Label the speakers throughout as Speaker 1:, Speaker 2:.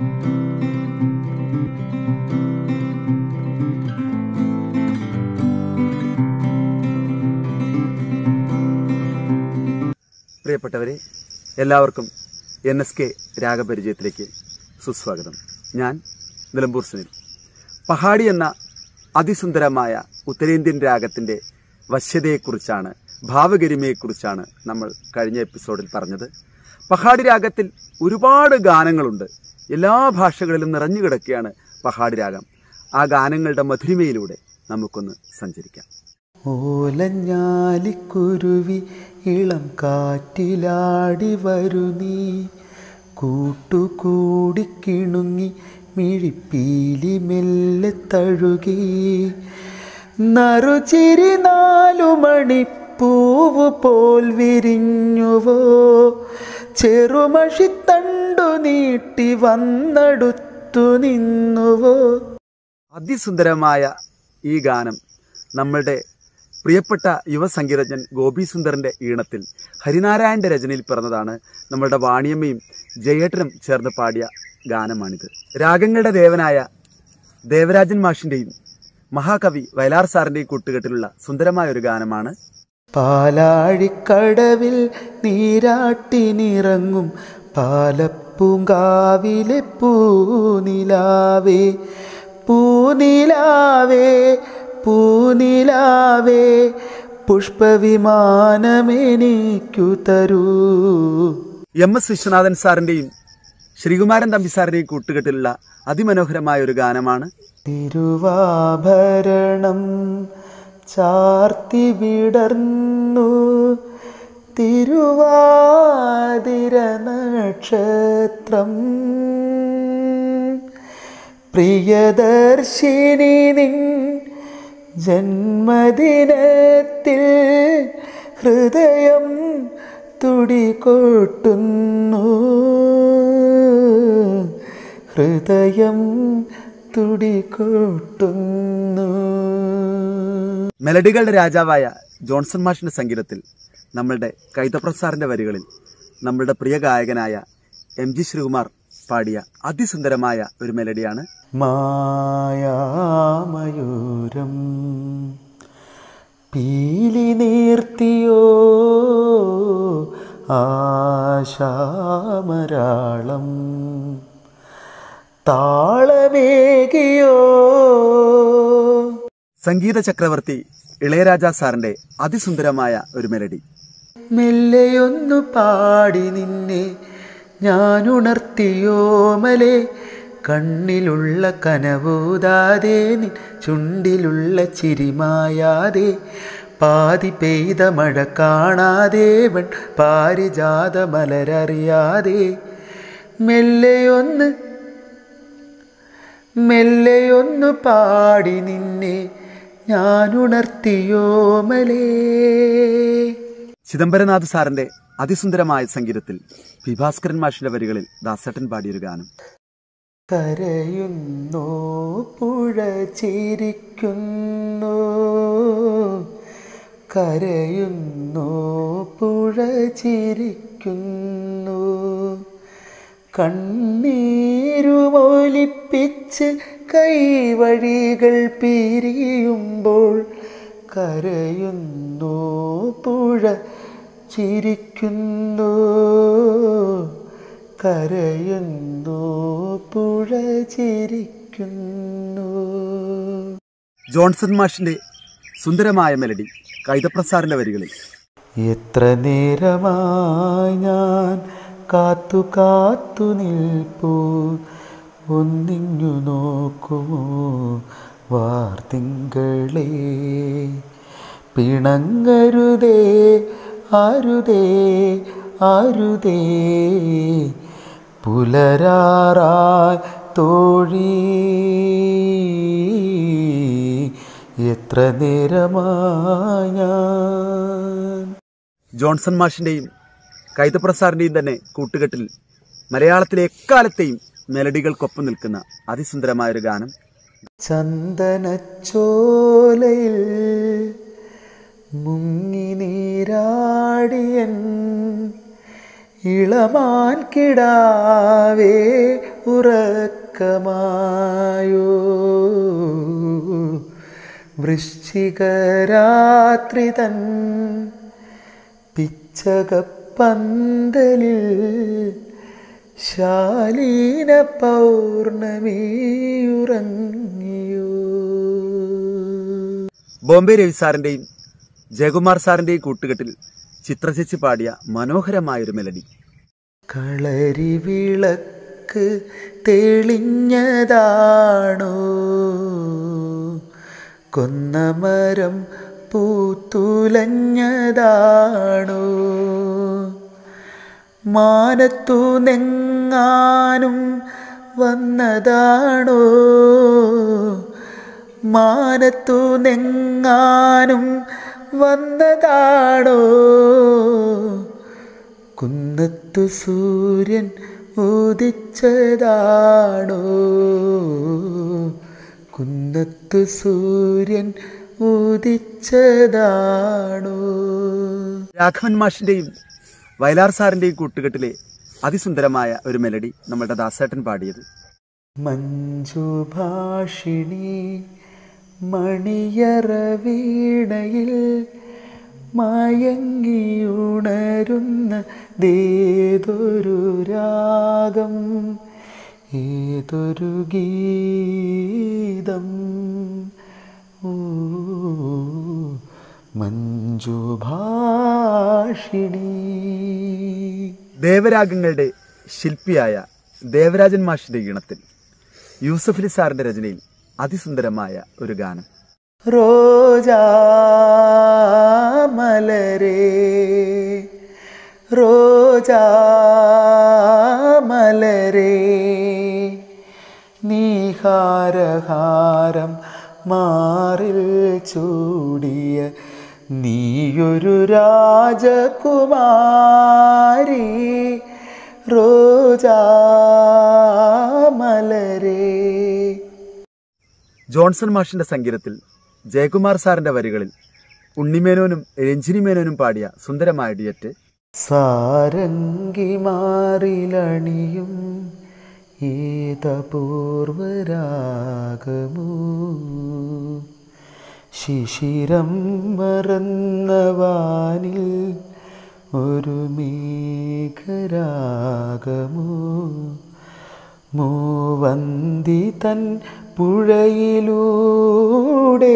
Speaker 1: പ്രിയപ്പെട്ടവരെ എല്ലാവർക്കും N S K രാഗപരിചയത്തിലേക്ക് സുസ്വാഗതം ഞാൻ നിലമ്പൂർ സുനിൽ പഹാടി എന്ന അതിസുന്ദരമായ ഉത്തരേന്ത്യൻ രാഗത്തിൻ്റെ വശ്യതയെക്കുറിച്ചാണ് ഭാവഗരിമയെക്കുറിച്ചാണ് നമ്മൾ കഴിഞ്ഞ എപ്പിസോഡിൽ പറഞ്ഞത് പഹാടി രാഗത്തിൽ ഒരുപാട് ഗാനങ്ങളുണ്ട് എല്ലാ ഭാഷകളിലും നിറഞ്ഞു കിടക്കുകയാണ് പഹാടി രാഗം ആ ഗാനങ്ങളുടെ മധുരിമയിലൂടെ നമുക്കൊന്ന് സഞ്ചരിക്കാം
Speaker 2: ഓലഞ്ഞാലിക്കുരുവി ഇളം കാറ്റിലാടി വരു നീ കൂട്ടുകൂടി കിണുങ്ങി മിഴിപ്പീലി മെല്ലെ തഴുകി നറുചിരി നാലു മണിപ്പൂവ് പോൽ വിരിഞ്ഞുവോ ചെറുമഷിത്തണ്ടു നീട്ടി വന്നടുത്തു നിന്നുവോ
Speaker 1: അതിസുന്ദരമായ ഈ ഗാനം നമ്മളുടെ പ്രിയപ്പെട്ട യുവസംഗീതജ്ഞൻ ഗോപി സുന്ദറിന്റെ ഈണത്തിൽ ഹരിനാരായണന്റെ രചനയിൽ പിറന്നതാണ് നമ്മളുടെ വാണിയമ്മയും ജയേട്ടനും ചേർന്ന് പാടിയ ഗാനമാണിത് രാഗങ്ങളുടെ ദേവനായ ദേവരാജൻ മാഷിന്റെയും മഹാകവി വയലാർ സാറിന്റെയും കൂട്ടുകെട്ടിലുള്ള സുന്ദരമായ ഒരു ഗാനമാണ്
Speaker 2: പാലാഴിക്കടവിൽ നീരാട്ടിനിറങ്ങും പാലപ്പൂങ്കാവിലെ പൂനിലാവേ പൂനിലാവേ പൂനിലാവേ പുഷ്പവിമാനമെനിക്കു തരൂ
Speaker 1: എം എസ് വിശ്വനാഥൻ സാറിന്റെയും ശ്രീകുമാരൻ തമ്പി സാറിന്റെയും കൂട്ടുകെട്ടിലുള്ള അതിമനോഹരമായ ഒരു ഗാനമാണ്
Speaker 2: തിരുവാഭരണം ചാർത്തി വിടർന്നു തിരുവാതിര നക്ഷത്രം പ്രിയദർശിനി നിൻ ജന്മദിനത്തിൽ ഹൃദയം തുടികൊട്ടുന്നു ഹൃദയം തുടികൊട്ടുന്നു
Speaker 1: മെലഡികളുടെ രാജാവായ ജോൺസൺ മാഷിന്റെ സംഗീതത്തിൽ നമ്മളുടെ കൈതപ്രസാറിന്റെ വരികളിൽ നമ്മളുടെ പ്രിയ ഗായകനായ എം ജി ശ്രീകുമാർ പാടിയ അതിസുന്ദരമായ ഒരു മെലഡിയാണ്
Speaker 2: മായാമയൂരം പീലി നീർത്തിയോ ആശാമരാളം താളമേകിയോ
Speaker 1: സംഗീത ചക്രവർത്തി ഇളയരാജ സാറിന്റെ അതിസുന്ദരമായ ഒരു മെലഡി
Speaker 2: മെല്ലെയൊന്നു പാടി നിന്നെ ഞാനുണർത്തിയോമലെ കണ്ണിലുള്ള കനവൂതാതെ നിൻ ചുണ്ടിലുള്ള ചിരിമായാതെ പാതി പെയ്ത മഴ കാണാതെ വൺ പാരിജാത മലരറിയാതെ മെല്ലെയൊന്ന് മെല്ലെയൊന്നു പാടി നിന്നെ ഞാനുണർത്തിയോമലേ
Speaker 1: ചിദംബരനാഥ് സാറിന്റെ അതിസുന്ദരമായ സംഗീതത്തിൽ പി ഭാസ്കരൻ മാഷിന്റെ വരികളിൽ ദാസട്ടൻ പാടിയൊരു ഗാനം
Speaker 2: കരയുന്നു പുഴ ചിരിക്കുന്നു കരയുന്നു പുഴ ചിരിക്കുന്നു കണ്ണീരുമൊലിപ്പിച്ച് കൈവഴികൾ പിരിയുമ്പോൾ കരയുന്നു പുഴ ചിരിക്കുന്നു കരയുന്നു പുഴ ചിരിക്കുന്നു
Speaker 1: ജോൺസൺ മാഷിന്റെ സുന്ദരമായ മെലഡി കൈതപ്രസാറിന്റെ വരികളിൽ
Speaker 2: എത്ര നേരമായി ഞാൻ കാത്തു കാത്തു നിൽപ്പൂ ഒന്നിങ്ങു നോക്കുമോ വാർത്തിങ്കളേ പിണങ്ങരുതേ അരുതേ അരുതേ പുലരാറായി തോഴി എത്ര നേരമായി ഞാൻ
Speaker 1: ജോൺസൺ മാഷിന്റെയും കൈതപ്രസാറിന്റെയും തന്നെ കൂട്ടുകെട്ടിൽ മലയാളത്തിലെ എക്കാലത്തെയും മെലഡികൾക്കൊപ്പം നിൽക്കുന്ന അതിസുന്ദരമായ ഒരു ഗാനം
Speaker 2: ചന്ദനച്ചോലയിൽ മുങ്ങി നീരാടിയൻ ഇളമാൻ കിടാവേ ഉറക്കമായോ വൃശ്ചികരാത്രി തൻ പിച്ചകപ്പന്തലിൽ ശാലീന പൗർണമിയുറങ്ങിയോ
Speaker 1: ബോംബെ രവി സാറിന്റെയും ജയകുമാർ സാറിന്റെയും കൂട്ടുകെട്ടിൽ ചിത്രചേച്ചി പാടിയ മനോഹരമായൊരു മെലഡി
Speaker 2: കളരി വിളക്ക് തെളിഞ്ഞതാണോ കൊന്നമരം പൂത്തുലഞ്ഞതാണോ മാനത്തു നെങ്ങാനും വന്നതാണോ മാനത്തു നെങ്ങാനും വന്നതാണോ കുന്നത്തു സൂര്യൻ ഉദിച്ചതാണോ കുന്നത്തു സൂര്യൻ ഉദിച്ചതാണോ
Speaker 1: രാഘവൻ മാഷിന്റെയും വയലാർ സാറിന്റെയും കൂട്ടുകെട്ടിലെ അതിസുന്ദരമായ ഒരു മെലഡി നമ്മളുടെ ദാസേട്ടൻ പാടിയത്
Speaker 2: മഞ്ജുഭാഷിണി മണിയറ വീണയിൽ മയങ്ങിയുണരുന്ന ദേതൊരു രാഗം ഏതൊരു ഗീതം ഓ മഞ്ജുഭാഷിണി
Speaker 1: ദേവരാഗങ്ങളുടെ ശില്പിയായ ദേവരാജൻ മാഷിന്റെ ഈണത്തിൽ യൂസഫ് അലി സാറിന്റെ രചനയിൽ അതിസുന്ദരമായ ഒരു ഗാനം
Speaker 2: റോജാ മലരേ റോജാ മലരേ നീഹാരഹാരം മാറിൽ ചൂടിയ നീയൊരു രാജകുമാരി റോജാ മലരേ
Speaker 1: ജോൺസൺ മാഷിന്റെ സംഗീതത്തിൽ ജയകുമാർ സാറിന്റെ വരികളിൽ ഉണ്ണിമേനോനും രഞ്ജിനി മേനോനും പാടിയ സുന്ദരമായ ഡിയറ്റ്
Speaker 2: സാരംഗി മാറിലണിയും ഏതപൂർവരാഗമോ ശിശിരം മറന്ന വാനിൽ ഒരു മേഘരാഗമോ മൂവന്തി തൻ പുഴയിലൂടെ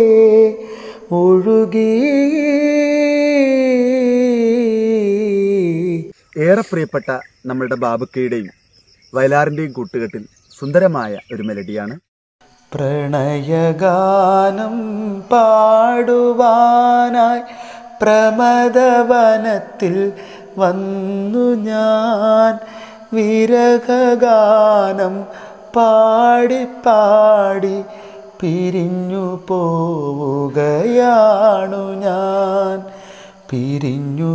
Speaker 2: ഒഴുകി
Speaker 1: ഏറെ പ്രിയപ്പെട്ട നമ്മളുടെ ബാബുക്കയുടെയും വയലാറിന്റെയും കൂട്ടുകെട്ടിൽ സുന്ദരമായ ഒരു മെലഡിയാണ്
Speaker 2: പ്രണയഗാനം പാടുവാനായി പ്രമദവനത്തിൽ വന്നു ഞാൻ വിരഹഗാനം പാടി പാടി പിരിഞ്ഞു പോവുകയാണു ഞാൻ പിരിഞ്ഞു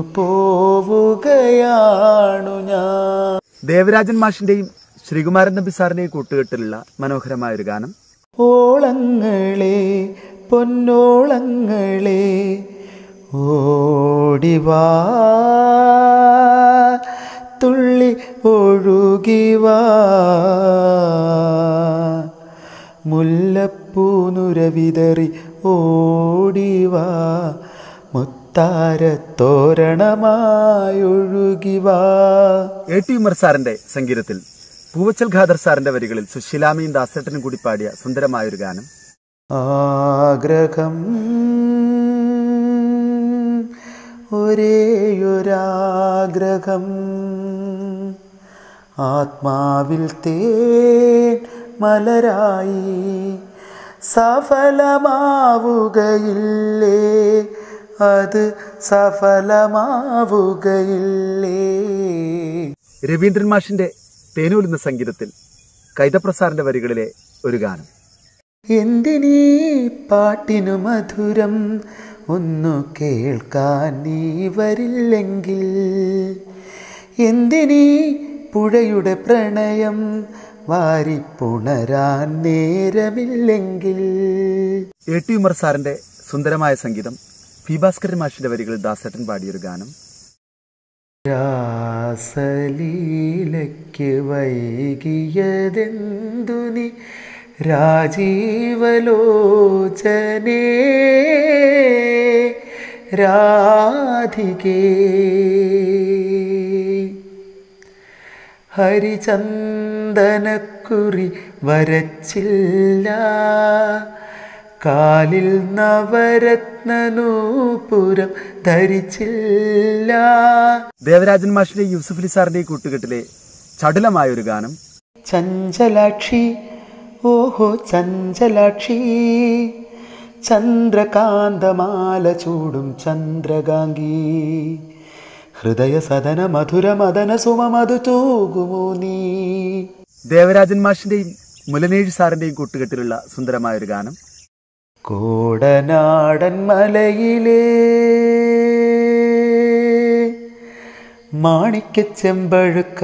Speaker 2: പോവുകയാണു ഞാൻ
Speaker 1: ദേവരാജൻ മാഷിന്റെയും ശ്രീകുമാരൻ നമ്പി സാറിന്റെയും കൂട്ടുകെട്ടിലുള്ള മനോഹരമായ ഒരു ഗാനം
Speaker 2: ഓളങ്ങളെ പൊന്നോളങ്ങളെ ഓടിവാ തുള്ളി ഒഴുകിവാ മുല്ലപ്പൂനുരവിതറി ഓടിവാ മുത്താരത്തോരണമായൊഴുകിവാ
Speaker 1: എ ടി ഉമർ സാറിന്റെ സംഗീതത്തിൽ പൂവച്ചൽ ഖാദർ സാറിന്റെ വരികളിൽ സുശീലാമയും ദാസേട്ടനും കൂടി പാടിയ സുന്ദരമായ ഒരു ഗാനം
Speaker 2: ആഗ്രഹം ഒരേയൊരാഗ്രഹം ആത്മാവിൽ തേൻ മലരായി സഫലമാവുകയില്ലേ അത് സഫലമാവുകയില്ലേ
Speaker 1: രവീന്ദ്രൻ മാഷിന്റെ തേനൂലുന്ന സംഗീതത്തിൽ കൈതപ്രസാറിന്റെ വരികളിലെ ഒരു ഗാനം
Speaker 2: എന്തിനീ പാട്ടിനു മധുരം ഒന്നു കേൾക്കാൻ നീ വരില്ലെങ്കിൽ എന്തിനീ പുഴയുടെ പ്രണയം വാരിപ്പുണരാൻ നേരമില്ലെങ്കിൽ
Speaker 1: എ ടി ഉമർ സാറിന്റെ സുന്ദരമായ സംഗീതം പി ഭാസ്കരൻ മാഷിന്റെ വരികളിൽ ദാസേട്ടൻ പാടിയൊരു ഗാനം
Speaker 2: രാസലീലയ്ക്ക് വൈകിയതെന്തു നീ രാജീവലോചനേ രാധികേ ഹരിചന്ദനക്കുറി വരച്ചില്ല കാലിൽ നവരത്നനൂപുരം ധരിച്ചില്ല
Speaker 1: ദേവരാജൻ മാഷിന്റെ യൂസുഫ് അലി സാറിന്റെ കൂട്ടുകെട്ടിലെ ചടുലമായ ഒരു ഗാനം
Speaker 2: ചഞ്ചലാക്ഷി ഓഹോ ചഞ്ചലാക്ഷി ചന്ദ്രകാന്തമാല ചൂടും ചന്ദ്രകാംഗി ഹൃദയ സദന മധുര മദന സുമ മധു തൂകുമോ നീ
Speaker 1: ദേവരാജൻ മാഷിന്റെയും മുലനേഴി സാറിന്റെയും കൂട്ടുകെട്ടിലുള്ള സുന്ദരമായ ഒരു ഗാനം
Speaker 2: കോടനാടൻ മലയിലേ മാണിക്കച്ചെമ്പഴുക്ക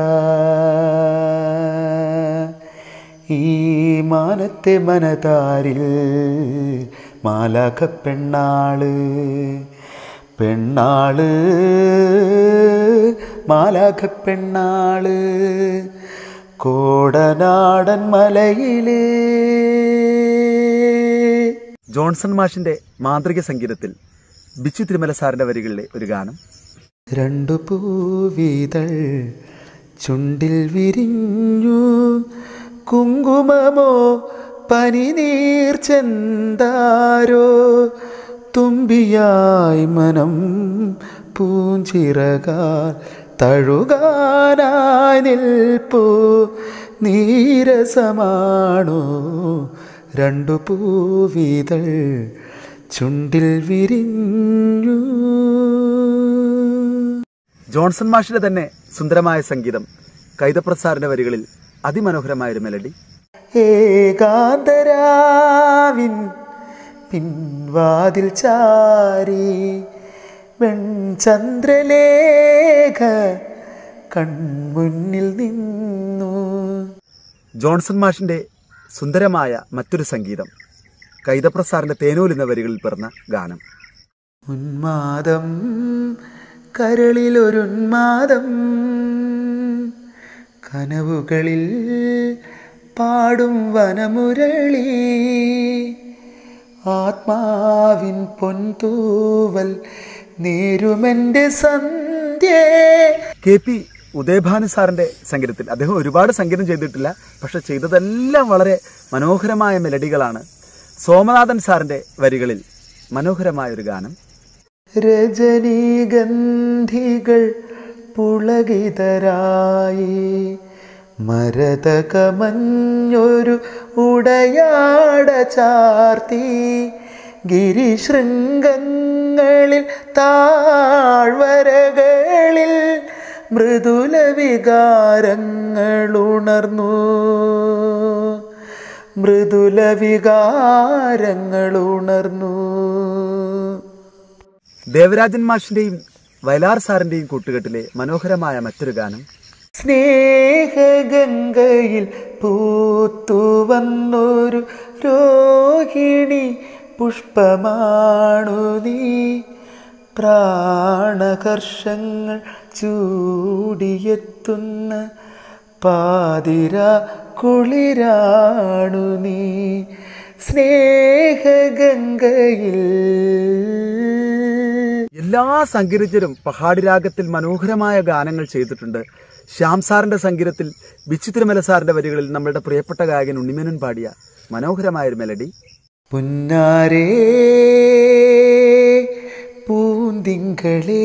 Speaker 2: ഈ മാനത്തെ മനതാരിൽ മാലാഖ പെണ്ണാള് പെണ്ണാള് മാലാഖ പെണ്ണാള് കോടനാടൻ മലയിലേ
Speaker 1: ജോൺസൺ മാഷിന്റെ മാന്ത്രിക സംഗീതത്തിൽ ബിച്ചു തിരുമല സാറിന്റെ വരികളിലെ ഒരു ഗാനം
Speaker 2: രണ്ടു പൂവിതൾ ചുണ്ടിൽ വിരിഞ്ഞു കുങ്കുമമോ പനിനീർ ചെന്താരോ തുമ്പിയായി മനം പൂഞ്ചിറകാൽ തഴുകാനായി നിൽപ്പൂ നീരസമാണോ രണ്ടു പൂവിതൾ ചുണ്ടിൽ വിരിഞ്ഞു
Speaker 1: ജോൺസൺ മാഷിന്റെ തന്നെ സുന്ദരമായ സംഗീതം കൈതപ്രത് സാറിന്റെ വരികളിൽ അതിമനോഹരമായ ഒരു മെലഡി
Speaker 2: ഏകാന്തരാവിൻ പിൻവാതിൽ ചാരി വെൺചന്ദ്രലേഖ കൺമുന്നിൽ നിന്നു
Speaker 1: ജോൺസൺ മാഷിന്റെ സുന്ദരമായ മറ്റൊരു സംഗീതം കൈതപ്രത് സാറിന്റെ തേനൂൽ എന്ന വരികളിൽ പിറന്ന ഗാനം
Speaker 2: ഉന്മാദം കരളിലൊരുന്മാദം കനവുകളിൽ പാടും വനമുരളി ആത്മാവിൻ പൊൻതൂവൽ നേരുമെൻ്റെ സന്ധ്യേ
Speaker 1: കെ പി ഉദയഭാനു സാറിന്റെ സംഗീതത്തിൽ അദ്ദേഹം ഒരുപാട് സംഗീതം ചെയ്തിട്ടില്ല പക്ഷെ ചെയ്തതെല്ലാം വളരെ മനോഹരമായ മെലഡികളാണ് സോമനാഥൻ സാറിന്റെ വരികളിൽ മനോഹരമായ ഒരു ഗാനം
Speaker 2: രജനീഗന്ധികൾ പുളകിതരായി മരതകമഞ്ഞൊരു ഉടയാട ചാർത്തി ഗിരിശൃംഗങ്ങളിൽ താഴ്വരകളിൽ മൃദുല വികാരങ്ങൾ ഉണർന്നു മൃദുല വികാരങ്ങൾ ഉണർന്നു
Speaker 1: ദേവരാജൻ മാഷിന്റെയും വയലാർ സാറിന്റെയും കൂട്ടുകെട്ടിലെ മനോഹരമായ മറ്റൊരു ഗാനം
Speaker 2: സ്നേഹഗംഗയിൽ പൂത്തു വന്നൊരു രോഹിണി പുഷ്പമാണു നീ പ്രാണകർഷങ്ങൾ ചൂടിയെത്തുന്ന പാതിര കുളിരാണു നീ സ്നേഹഗംഗയിൽ
Speaker 1: എല്ലാ സംഗീതജ്ഞരും പഹാടി രാഗത്തിൽ മനോഹരമായ ഗാനങ്ങൾ ചെയ്തിട്ടുണ്ട് ശ്യാം സാറിന്റെ സംഗീതത്തിൽ ബിച്ചു തിരുമല സാറിന്റെ വരികളിൽ നമ്മളുടെ പ്രിയപ്പെട്ട ഗായകൻ ഉണ്ണിമേനൻ പാടിയ മനോഹരമായ ഒരു മെലഡി
Speaker 2: പുന്നാരേ പൂന്തിങ്കളേ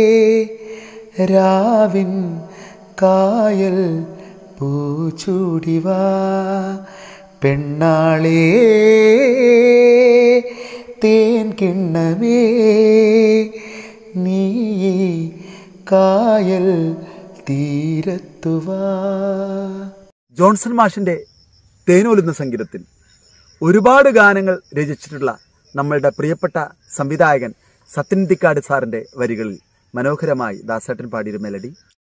Speaker 2: രാവിൻ കായൽ പൂച്ചൂടിവാ പെണ്ണാളേ തേൻ കിണ്ണമേ നീ ഈ കായൽ തീരത്തുവാ
Speaker 1: ജോൺസൺ മാഷിന്റെ തേനോലുന്ന സംഗീതത്തിൽ ഒരുപാട് ഗാനങ്ങൾ രചിച്ചിട്ടുള്ള നമ്മളുടെ പ്രിയപ്പെട്ട സംവിധായകൻ സത്യനന്ദിക്കാട് സാറിന്റെ വരികളിൽ മനോഹരമായി ദാസേട്ടൻ പാടിയൊരു മെലഡി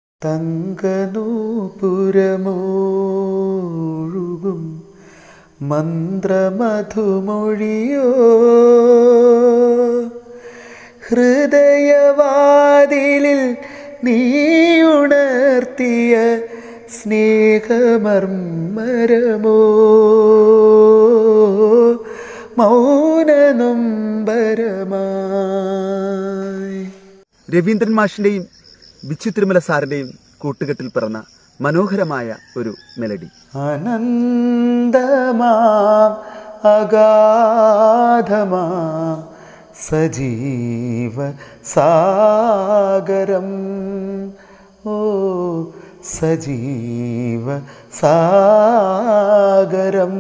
Speaker 2: തങ്കനൂപുരമോഴുകും മന്ത്രമധുമൊഴിയോ ഹൃദയവാതിലിൽ നീയുണർത്തിയ സ്നേഹമർമ്മരമോ മൗനനൊമ്പരമായി
Speaker 1: രവീന്ദ്രൻ മാഷിന്റെയും ബിച്ചു തിരുമല സാറിന്റെയും കൂട്ടുകെട്ടിൽ പിറന്ന മനോഹരമായ ഒരു മെലഡി
Speaker 2: അനന്തമാം അഗാധമാം സജീവ സാഗരം ഓ സജീവ സാഗരം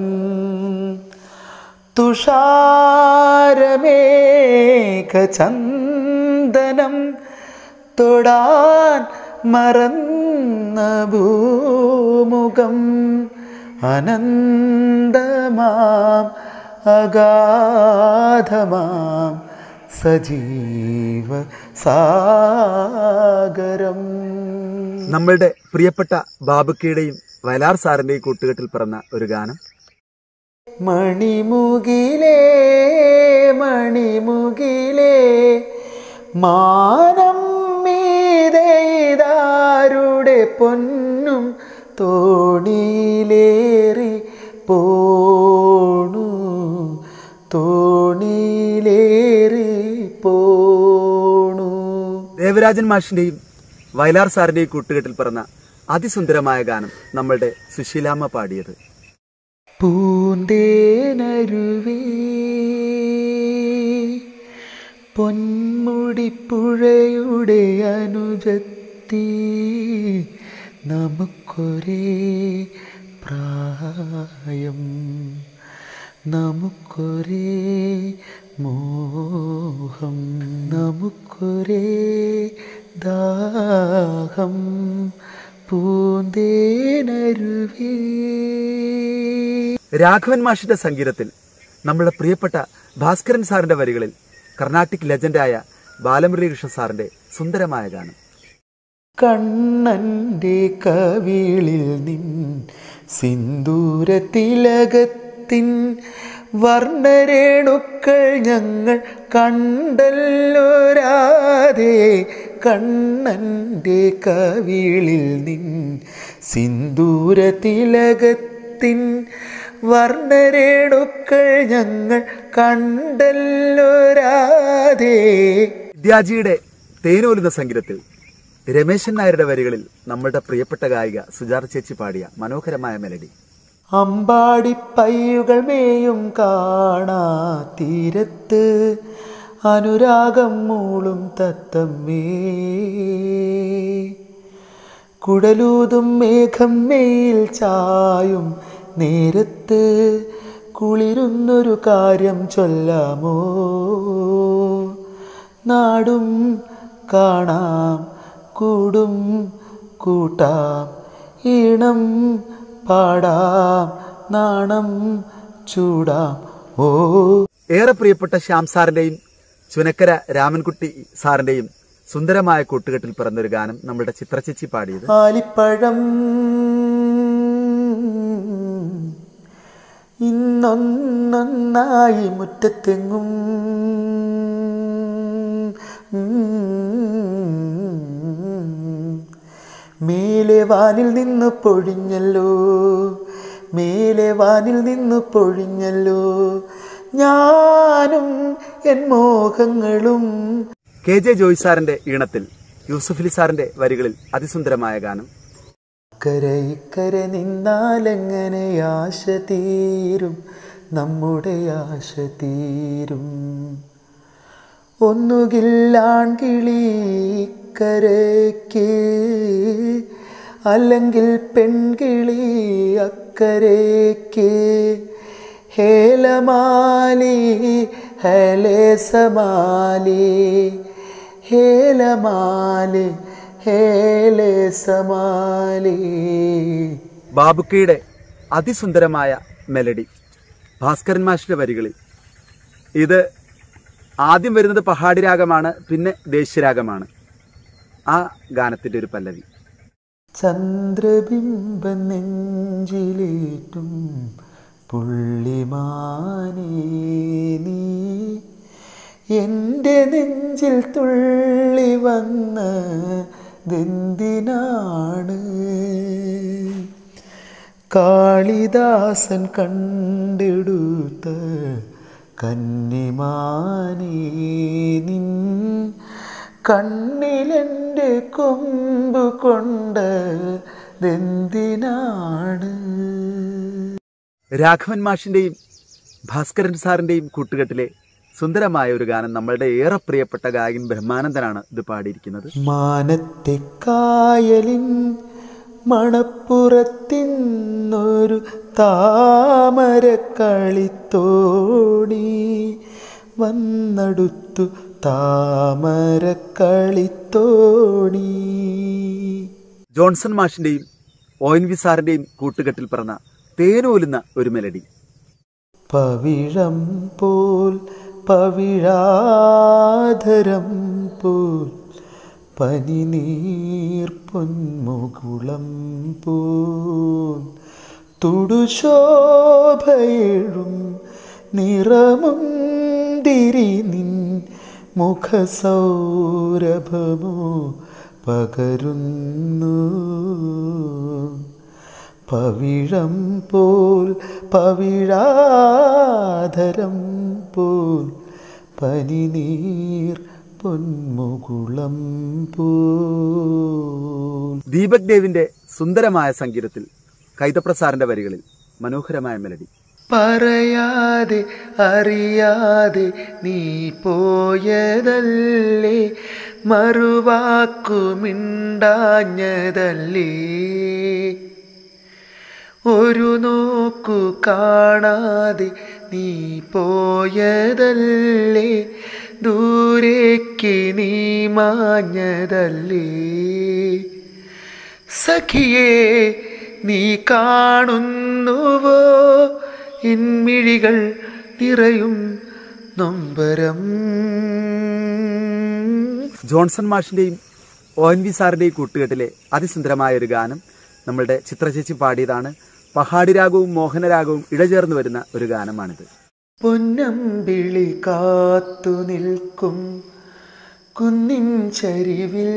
Speaker 2: തുഷാരമേഘചന്ദനം തൊടാൻ മറന്ന ഭൂമുഖം അനന്തമാം അഗാധമാം സജീവ സാഗരം
Speaker 1: നമ്മളുടെ പ്രിയപ്പെട്ട ബാബുക്കയുടെയും വയലാർ സാറിന്റെയും കൂട്ടുകെട്ടിൽ പിറന്ന ഒരു ഗാനം
Speaker 2: മണിമുകിലേ മണിമുകിലേ മാനം മീതെയ്താരുടെ പൊന്നും തോണിയിലേറി പോണു തോണിയിലേറി പോണു
Speaker 1: ദേവരാജൻ മാഷിന്റെയും വയലാർ സാറിന്റെയും കൂട്ടുകെട്ടിൽ പിറന്ന അതിസുന്ദരമായ ഗാനം നമ്മളുടെ സുശീലാമ്മ പാടിയത്
Speaker 2: പൂന്തേനരുവേ പൊന്മുടിപ്പുഴയുടെ അനുജത്തി നമുക്കൊരേ പ്രായം നമുക്കൊരേ മോഹം നമുക്കൊരേ ദാഹം പൂന്തേനരുവേ
Speaker 1: രാഘവൻ മാഷിന്റെ സംഗീതത്തിൽ നമ്മുടെ പ്രിയപ്പെട്ട ഭാസ്കരൻ സാറിന്റെ വരികളിൽ കർണാട്ടിക് ലെജൻഡായ ബാലമുരളീകൃഷ്ണ സാറിന്റെ സുന്ദരമായ ഗാനം
Speaker 2: കണ്ണൻ്റെ കവിളിൽ നിൻ സിന്ദൂരതിലകത്തിൻ വർണ്ണരേണുക്കൾ ഞങ്ങൾ കണ്ടല്ലോ രാധേ കണ്ണൻ്റെ കവിളിൽ നിൻ സിന്ദൂരതിലകത്തിൻ വർണ്ണരേണുക്കൾ ഞങ്ങൾ കണ്ടല്ലോ രാധേ
Speaker 1: വിദ്യാജിയുടെ തേനോലുന്ന സംഗീതത്തിൽ രമേശൻ നായരുടെ വരികളിൽ നമ്മളുടെ പ്രിയപ്പെട്ട ഗായിക സുജാത ചേച്ചി പാടിയ മനോഹരമായ മെലഡി
Speaker 2: അമ്പാടി പയ്യുകൾ മേയും കാണാ തീരത്ത് അനുരാഗം മൂളും തത്തമ്മേ കുടലൂതും മേഘം മേയിൽ ചായും നേരത്ത് കുളിരുന്നൊരു കാര്യം ചൊല്ലാമോ നാടും കാണാം കൂടും കൂട്ടാം ഈണം പാടാം നാണം ചൂടാം ഓ
Speaker 1: ഏറെ പ്രിയപ്പെട്ട ശ്യാം സാറിന്റെയും ചുനക്കര രാമൻകുട്ടി സാറിന്റെയും സുന്ദരമായ കൂട്ടുകെട്ടിൽ പിറന്നൊരു ഗാനം നമ്മുടെ ചിത്രചേച്ചി പാടിയത്
Speaker 2: ആലിപ്പഴം ഇന്നൊന്നൊന്നായി മുറ്റത്തെങ്ങും മേലെ വാനിൽ നിന്ന് പൊഴിഞ്ഞല്ലോ മേലെ വാനിൽ നിന്ന് പൊഴിഞ്ഞല്ലോ ഞാനും എൻ മോഹങ്ങളും
Speaker 1: കെ ജെ ജോയ് സാറിന്റെ ഈണത്തിൽ യൂസഫലി സാറിന്റെ വരികളിൽ അതിസുന്ദരമായ ഗാനം
Speaker 2: ഇക്കര ഇക്കര നിന്നാലെങ്ങനെ ആശ തീരും നമ്മുടെ ആശ തീരും ഒന്നുകിൽ ആൺകിളി ഇക്കരയ്ക്ക് അല്ലെങ്കിൽ പെൺകിളി അക്കരയ്ക്ക് ഹേലമാലി ഹേലേസമാലി ഹേലമാലി ഹേലേസമാലി
Speaker 1: ബാബുക്കയുടെ അതിസുന്ദരമായ മെലഡി ഭാസ്കരൻ മാഷിന്റെ വരികളിൽ ഇത് ആദ്യം വരുന്നത് പഹാടി രാഗമാണ് പിന്നെ ദേശീയരാഗമാണ് ആ ഗാനത്തിന്റെ ഒരു പല്ലവി
Speaker 2: ചന്ദ്രബിംബം നെഞ്ചിലേറ്റും പുള്ളിമാനേ നീ എൻ്റെ നെഞ്ചിൽ തുള്ളി വന്ന് ദെന്തിനാണ് കാളിദാസൻ കണ്ടെടുത്ത കന്നിമാനേ നിൻ കണ്ണിലെൻ്റെ കൊമ്പ് കൊണ്ട് ദെന്തിനാണ്
Speaker 1: രാഘവൻ മാഷിന്റെയും ഭാസ്കരൻ സാറിന്റെയും കൂട്ടുകെട്ടിലെ സുന്ദരമായ ഒരു ഗാനം നമ്മളുടെ ഏറെ പ്രിയപ്പെട്ട ഗായകൻ ബ്രഹ്മാനന്ദനാണ് ഇത് പാടിയിരിക്കുന്നത്
Speaker 2: മാനത്തെ കായലിൻ മണപ്പുറത്തിന്നൊരു താമര കളിത്തോണി വന്നടുത്തു താമര കളിത്തോണി
Speaker 1: ജോൺസൺ മാഷിന്റെയും ഒ എൻ വി സാറിന്റെയും കൂട്ടുകെട്ടിൽ പിറന്ന തേനോലുന്ന ഒരു മെലഡി
Speaker 2: പവിഴം പോൽ പവിഴാധരം പോൽ പനിനീർ പൊന്മുകുളം പോൽ തുടുശോഭയിഴും നിറമുന്തിരി നിൻ മുഖസൗരഭമോ പകരുന്നു പവിഴം പോൽ പവിഴാധരം പോൽ പനിനീർ പൊന്മുകുളം പോൽ
Speaker 1: ദീപക് ദേവിന്റെ സുന്ദരമായ സംഗീതത്തിൽ കൈതപ്രസാറിന്റെ വരികളിൽ മനോഹരമായ മെലഡി
Speaker 2: പറയാതെ അറിയാതെ നീ പോയതല്ലേ മറുവാക്കുമിണ്ടാഞ്ഞതല്ലേ ഒരു നോക്കു കാണാതെ നീ പോയതല്ലേ ദൂരേക്ക് നീ മാഞ്ഞതല്ലേ സഖിയേ നീ കാണുന്നുവോ ഇൻമിഴികൾ നിറയും നൊമ്പരം
Speaker 1: ജോൺസൺ മാഷിന്റെയും ഒ എൻ വി സാറിന്റെയും കൂട്ടുകെട്ടിലെ അതിസുന്ദരമായ ഒരു ഗാനം നമ്മളുടെ ചിത്രചേച്ചി പാടിയതാണ് പഹാടി രാഗവും മോഹനരാഗവും ഇഴചേർന്ന് വരുന്ന ഒരു ഗാനമാണിത്
Speaker 2: പൊന്നമ്പിളി കാത്തു നിൽക്കും കുന്നിൻ ചരിവിൽ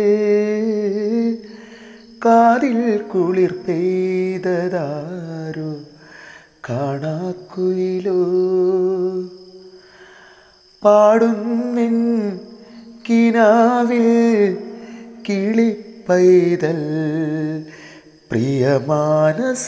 Speaker 2: കാതിൽ കുളിർ പെയ്തതാരോ കാണാക്കുയിലോ പാടുന്നെൻ കിനാവിൽ കിളിപ്പൈതൽ പ്രിയമാനസ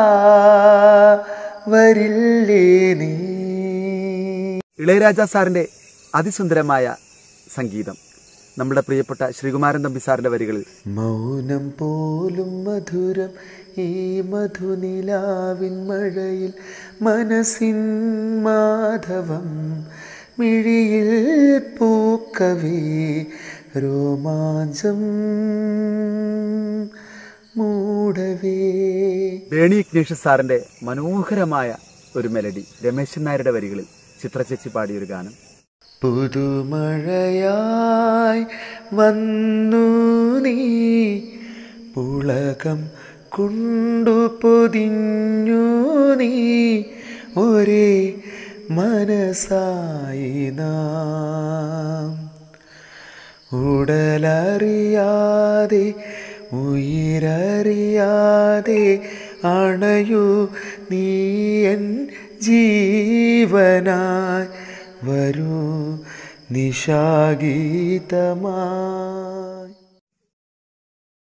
Speaker 2: വരില്ലേ നീ
Speaker 1: ഇളയരാജ സാറിന്റെ അതിസുന്ദരമായ സംഗീതം നമ്മുടെ പ്രിയപ്പെട്ട ശ്രീകുമാരൻ തമ്പി സാറിന്റെ വരികളിൽ
Speaker 2: മൗനം പോലും മധുരം ഈ മധുനിലാവിൻ മഴയിൽ മനസ്സിൻ മാധവം മിഴിയിൽ പൂക്കവേ രോമാഞ്ചം മൂടവേ
Speaker 1: ബേണി ഇഗ്നേഷ്യസ് സാറിന്റെ മനോഹരമായ ഒരു മെലഡി രമേശൻ നായരുടെ വരികളിൽ ചിത്രചേച്ചി പാടിയ ഒരു ഗാനം
Speaker 2: പുതുമഴയായി വന്നു നീ പുളകം കൊണ്ടു പൊതിഞ്ഞു നീ ഒരേ മനസ്സായി നാം ഉടലറിയാതെ ഉയരറിയാതെ അണയൂ നീ എൻ ജീവനായി വരൂ നിശാഗീതമാ